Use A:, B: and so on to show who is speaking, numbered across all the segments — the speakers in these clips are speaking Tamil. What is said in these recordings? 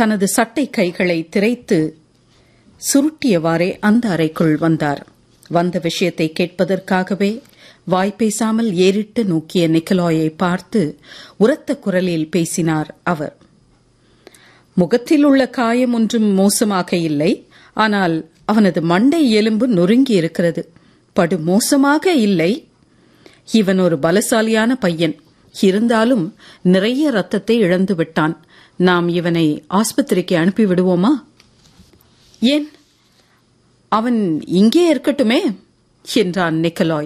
A: தனது சட்டை கைகளை திரைத்து சுருட்டியவாறே அந்த அறைக்குள் வந்தார் வந்த விஷயத்தை கேட்பதற்காகவே வாய் பேசாமல் ஏறிட்டு நோக்கிய நிக்கலாயை பார்த்து உரத்த குரலில் பேசினார் அவர் முகத்தில் உள்ள காயம் ஒன்றும் மோசமாக இல்லை ஆனால் அவனது மண்டை எலும்பு நொறுங்கி இருக்கிறது படு மோசமாக இல்லை இவன் ஒரு பலசாலியான பையன் இருந்தாலும் நிறைய ரத்தத்தை இழந்து விட்டான் நாம் இவனை ஆஸ்பத்திரிக்கு அனுப்பி விடுவோமா ஏன் அவன் இங்கே இருக்கட்டுமே என்றான் நிக்கலாய்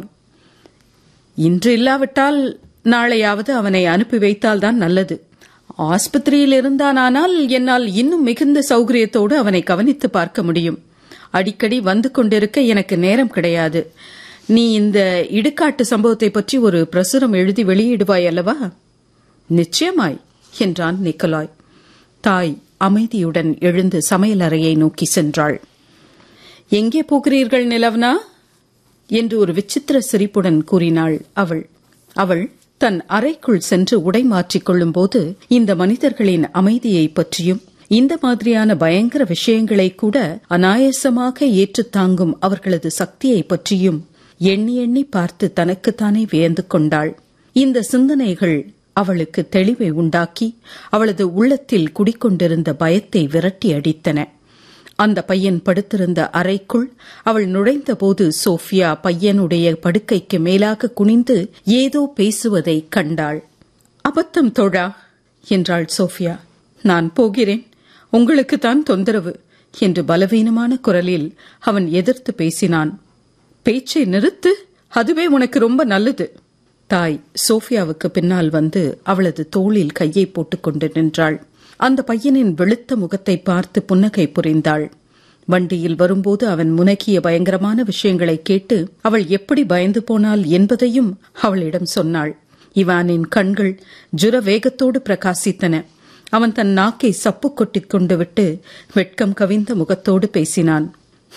A: இன்று இல்லாவிட்டால் நாளையாவது அவனை அனுப்பி வைத்தால்தான் நல்லது ஆஸ்பத்திரியில் இருந்தானானால் என்னால் இன்னும் மிகுந்த சௌகரியத்தோடு அவனை கவனித்து பார்க்க முடியும் அடிக்கடி வந்து கொண்டிருக்க எனக்கு நேரம் கிடையாது நீ இந்த இடுகாட்டு சம்பவத்தை பற்றி ஒரு பிரசுரம் எழுதி வெளியிடுவாய் அல்லவா நிச்சயமாய் என்றான் நிக்கலாய் தாய் அமைதியுடன் எழுந்து சமையலறையை நோக்கி சென்றாள் எங்கே போகிறீர்கள் நிலவனா என்று ஒரு விசித்திர சிரிப்புடன் கூறினாள் அவள் அவள் தன் அறைக்குள் சென்று உடை மாற்றிக் கொள்ளும்போது இந்த மனிதர்களின் அமைதியை பற்றியும் இந்த மாதிரியான பயங்கர விஷயங்களை கூட அனாயசமாக ஏற்றுத் தாங்கும் அவர்களது சக்தியை பற்றியும் எண்ணி எண்ணி பார்த்து தனக்குத்தானே வியந்து கொண்டாள் இந்த சிந்தனைகள் அவளுக்கு தெளிவை உண்டாக்கி அவளது உள்ளத்தில் குடிக்கொண்டிருந்த பயத்தை விரட்டி அடித்தன அந்த பையன் படுத்திருந்த அறைக்குள் அவள் நுழைந்தபோது சோஃபியா பையனுடைய படுக்கைக்கு மேலாக குனிந்து ஏதோ பேசுவதை கண்டாள் அபத்தம் தோழா என்றாள் சோஃபியா நான் போகிறேன் உங்களுக்குத்தான் தொந்தரவு என்று பலவீனமான குரலில் அவன் எதிர்த்து பேசினான் பேச்சை நிறுத்து அதுவே உனக்கு ரொம்ப நல்லது தாய் சோஃபியாவுக்கு பின்னால் வந்து அவளது தோளில் கையை போட்டுக்கொண்டு நின்றாள் அந்த பையனின் வெளுத்த முகத்தை பார்த்து புன்னகை புரிந்தாள் வண்டியில் வரும்போது அவன் முனகிய பயங்கரமான விஷயங்களை கேட்டு அவள் எப்படி பயந்து போனாள் என்பதையும் அவளிடம் சொன்னாள் இவானின் கண்கள் ஜுர வேகத்தோடு பிரகாசித்தன அவன் தன் நாக்கை சப்பு கொட்டிக் கொண்டு விட்டு வெட்கம் கவிந்த முகத்தோடு பேசினான்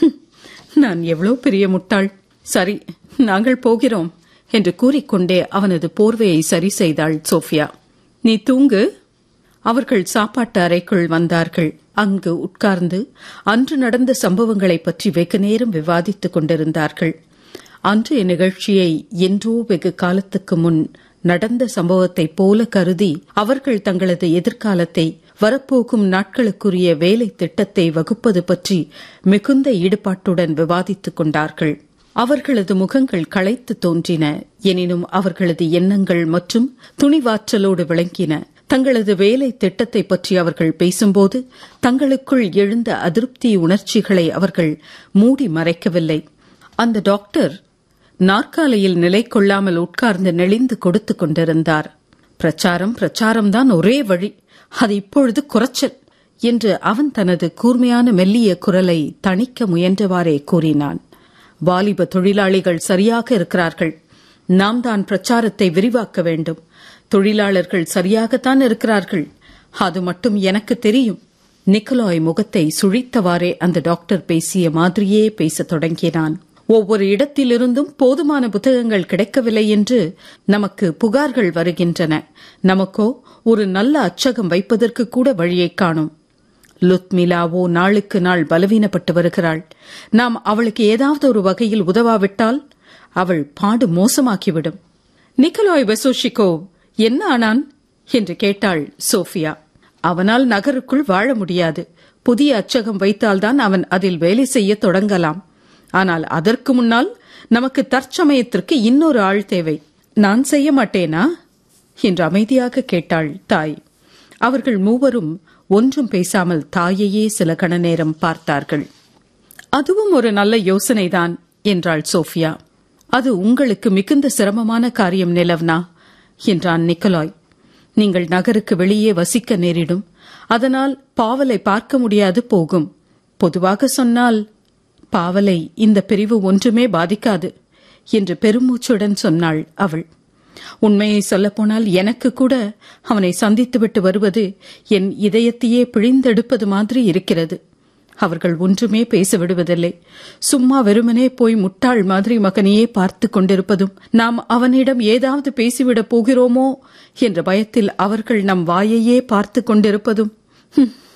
A: நான் எவ்வளவு பெரிய முட்டாள் சரி நாங்கள் போகிறோம் என்று கூறிக்கொண்டே அவனது போர்வையை சரி செய்தாள் சோஃபியா நீ தூங்கு அவர்கள் சாப்பாட்டு அறைக்குள் வந்தார்கள் அங்கு உட்கார்ந்து அன்று நடந்த சம்பவங்களை பற்றி வெகு நேரம் விவாதித்துக் கொண்டிருந்தார்கள் அன்றைய நிகழ்ச்சியை என்றோ வெகு காலத்துக்கு முன் நடந்த சம்பவத்தைப் போல கருதி அவர்கள் தங்களது எதிர்காலத்தை வரப்போகும் நாட்களுக்குரிய வேலை திட்டத்தை வகுப்பது பற்றி மிகுந்த ஈடுபாட்டுடன் விவாதித்துக் கொண்டார்கள் அவர்களது முகங்கள் களைத்து தோன்றின எனினும் அவர்களது எண்ணங்கள் மற்றும் துணிவாற்றலோடு விளங்கின தங்களது வேலை திட்டத்தை பற்றி அவர்கள் பேசும்போது தங்களுக்குள் எழுந்த அதிருப்தி உணர்ச்சிகளை அவர்கள் மூடி மறைக்கவில்லை அந்த டாக்டர் நாற்காலியில் நிலை கொள்ளாமல் உட்கார்ந்து நெளிந்து கொடுத்து கொண்டிருந்தார் பிரச்சாரம் பிரச்சாரம்தான் ஒரே வழி அது இப்பொழுது குறைச்சல் என்று அவன் தனது கூர்மையான மெல்லிய குரலை தணிக்க முயன்றவாறே கூறினான் வாலிப தொழிலாளிகள் சரியாக இருக்கிறார்கள் நாம் தான் பிரச்சாரத்தை விரிவாக்க வேண்டும் தொழிலாளர்கள் சரியாகத்தான் இருக்கிறார்கள் அது மட்டும் எனக்கு தெரியும் நிக்கலாய் முகத்தை சுழித்தவாறே அந்த டாக்டர் பேசிய மாதிரியே பேசத் தொடங்கினான் ஒவ்வொரு இடத்திலிருந்தும் போதுமான புத்தகங்கள் கிடைக்கவில்லை என்று நமக்கு புகார்கள் வருகின்றன நமக்கோ ஒரு நல்ல அச்சகம் வைப்பதற்கு கூட வழியை காணும் லுத்மிலாவோ நாளுக்கு நாள் பலவீனப்பட்டு வருகிறாள் நாம் அவளுக்கு ஏதாவது ஒரு வகையில் உதவாவிட்டால் அவள் பாடு மோசமாக்கிவிடும் நிக்கலாய் வெசோஷிகோ என்ன ஆனான் என்று கேட்டாள் சோஃபியா அவனால் நகருக்குள் வாழ முடியாது புதிய அச்சகம் வைத்தால்தான் அவன் அதில் வேலை செய்ய தொடங்கலாம் ஆனால் அதற்கு முன்னால் நமக்கு தற்சமயத்திற்கு இன்னொரு ஆள் தேவை நான் செய்ய மாட்டேனா என்று அமைதியாக கேட்டாள் தாய் அவர்கள் மூவரும் ஒன்றும் பேசாமல் தாயையே சில கண நேரம் பார்த்தார்கள் அதுவும் ஒரு நல்ல யோசனைதான் என்றாள் சோஃபியா அது உங்களுக்கு மிகுந்த சிரமமான காரியம் நிலவ்னா என்றான் நிக்கலாய் நீங்கள் நகருக்கு வெளியே வசிக்க நேரிடும் அதனால் பாவலை பார்க்க முடியாது போகும் பொதுவாக சொன்னால் பாவலை இந்த பிரிவு ஒன்றுமே பாதிக்காது என்று பெருமூச்சுடன் சொன்னாள் அவள் உண்மையை சொல்லப்போனால் எனக்கு கூட அவனை சந்தித்துவிட்டு வருவது என் இதயத்தையே பிழிந்தெடுப்பது மாதிரி இருக்கிறது அவர்கள் ஒன்றுமே பேச விடுவதில்லை சும்மா வெறுமனே போய் முட்டாள் மாதிரி மகனையே பார்த்து கொண்டிருப்பதும் நாம் அவனிடம் ஏதாவது பேசிவிடப் போகிறோமோ என்ற பயத்தில் அவர்கள் நம் வாயையே பார்த்து கொண்டிருப்பதும்